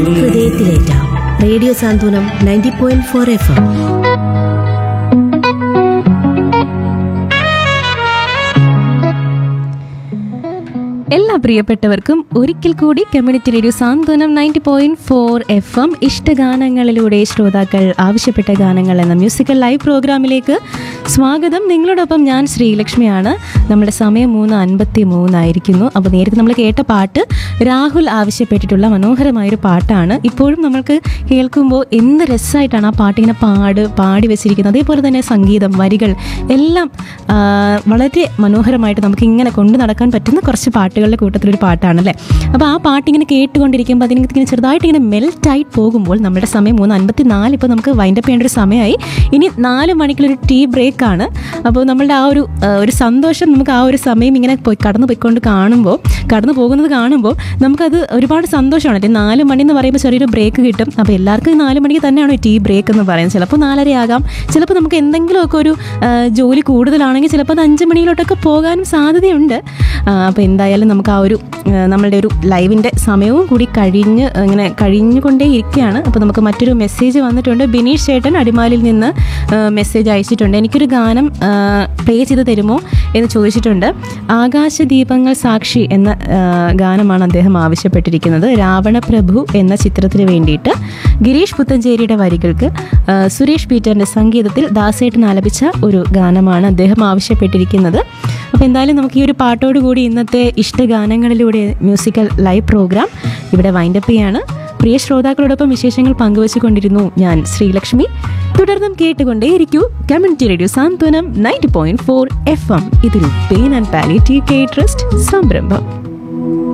ഹൃദയത്തിലേറ്റാം radio Santhwanam ninety point four F M എല്ലാ പ്രിയപ്പെട്ടവർക്കും ഒരിക്കൽ കൂടി community radio Santhwanam ninety point four F M ഇഷ്ടഗാനങ്ങളിലൂടെ ശ്രോതാക്കൾ ആവശ്യപ്പെട്ട ഗാനങ്ങൾ എന്ന മ്യൂസിക്കൽ ലൈവ് പ്രോഗ്രാമിലേക്ക് സ്വാഗതം നിങ്ങളോടൊപ്പം ഞാൻ ശ്രീലക്ഷ്മിയാണ് നമ്മുടെ സമയം മൂന്ന് അൻപത്തി മൂന്നായിരിക്കുന്നു അപ്പോൾ നേരത്തെ നമ്മൾ കേട്ട പാട്ട് രാഹുൽ ആവശ്യപ്പെട്ടിട്ടുള്ള മനോഹരമായൊരു പാട്ടാണ് ഇപ്പോഴും നമ്മൾക്ക് കേൾക്കുമ്പോൾ എന്ത് രസമായിട്ടാണ് ആ പാട്ടിങ്ങനെ പാട് പാടി വെച്ചിരിക്കുന്നത് അതേപോലെ തന്നെ സംഗീതം വരികൾ എല്ലാം ആ, വളരെ മനോഹരമായിട്ട് നമുക്ക് ഇങ്ങനെ കൊണ്ടു നടക്കാൻ പറ്റുന്ന കുറച്ച് പാട്ടുകളുടെ കൂട്ടത്തിലൊരു പാട്ടാണല്ലേ അപ്പോൾ ആ പാട്ട് ഇങ്ങനെ കേട്ടുകൊണ്ടിരിക്കുമ്പോൾ അതിങ്ങനെ ഇങ്ങനെ ചെറുതായിട്ട് ഇങ്ങനെ മെൽറ്റായി പോകുമ്പോൾ നമ്മുടെ സമയം മൂന്ന് അൻപത്തി നാല് ഇപ്പോൾ നമുക്ക് വൈൻഡപ്പ് ചെയ്യേണ്ട ഒരു സമയമായി ഇനി നാല് മണിക്കുള്ളൊരു ടീ ബ്രേക്ക് ആണ് അപ്പോൾ നമ്മളുടെ ആ ഒരു ആ, ഒരു സന്തോഷം നമുക്ക് ആ ഒരു സമയം ഇങ്ങനെ പോയി കടന്നു പോയിക്കൊണ്ട് കാണുമ്പോൾ കടന്നു പോകുന്നത് കാണുമ്പോൾ നമുക്കത് ഒരുപാട് സന്തോഷമാണ് അല്ലേ നാല് മണി എന്ന് പറയുമ്പോൾ ചെറിയൊരു ബ്രേക്ക് കിട്ടും അപ്പോൾ എല്ലാവർക്കും ഈ നാല് മണിക്ക് തന്നെയാണ് ടീ ബ്രേക്ക് എന്ന് പറയുന്നത് ചിലപ്പോൾ നാലരയാകാം ചിലപ്പോൾ നമുക്ക് എന്തെങ്കിലുമൊക്കെ ഒരു ആ, ജോലി കൂടുതലാണെങ്കിൽ ചിലപ്പോൾ അത് അഞ്ച് മണിയിലോട്ടൊക്കെ പോകാനും സാധ്യതയുണ്ട് അപ്പോൾ എന്തായാലും നമുക്ക് ആ ഒരു ആ, നമ്മളുടെ ഒരു ലൈവിൻ്റെ സമയവും കൂടി കഴിഞ്ഞ് ഇങ്ങനെ കഴിഞ്ഞുകൊണ്ടേ ഇരിക്കുകയാണ് അപ്പോൾ നമുക്ക് മറ്റൊരു മെസ്സേജ് വന്നിട്ടുണ്ട് ബിനീഷ് ചേട്ടൻ അടിമാലിൽ നിന്ന് മെസ്സേജ് അയച്ചിട്ടുണ്ട് എനിക്കൊരു ഗാനം പ്ലേ ചെയ്ത് തരുമോ എന്ന് ചോദിച്ചിട്ടുണ്ട് ആകാശദീപങ്ങൾ സാക്ഷി എന്ന ആ, ഗാനമാണ് അദ്ദേഹം ആവശ്യപ്പെട്ടിരിക്കുന്നത് രാവണപ്രഭു എന്ന ചിത്രത്തിന് വേണ്ടിയിട്ട് ഗിരീഷ് പുത്തഞ്ചേരിയുടെ വരികൾക്ക് ആ, സുരേഷ് പീറ്ററിൻ്റെ സംഗീതത്തിൽ ദാസേട്ടൻ ആലപിച്ച ഒരു ഗാനമാണ് അദ്ദേഹം ആവശ്യപ്പെട്ടിരിക്കുന്നത് അപ്പോൾ എന്തായാലും നമുക്ക് ഈ ഒരു പാട്ടോടുകൂടി ഇന്നത്തെ ഇഷ്ടഗാനങ്ങളിലൂടെ മ്യൂസിക്കൽ ലൈവ് പ്രോഗ്രാം ഇവിടെ വൈൻഡപ്പ് ചെയ്യാണ് പ്രിയ ശ്രോതാക്കളോടൊപ്പം വിശേഷങ്ങൾ പങ്കുവച്ചുകൊണ്ടിരുന്നു ഞാൻ ശ്രീലക്ഷ്മി തുടർന്നും കേട്ടുകൊണ്ടേയിരിക്കൂ community radio Santhwanam ninety point four F M ഇതൊരു pain and palliative care trust സംരംഭം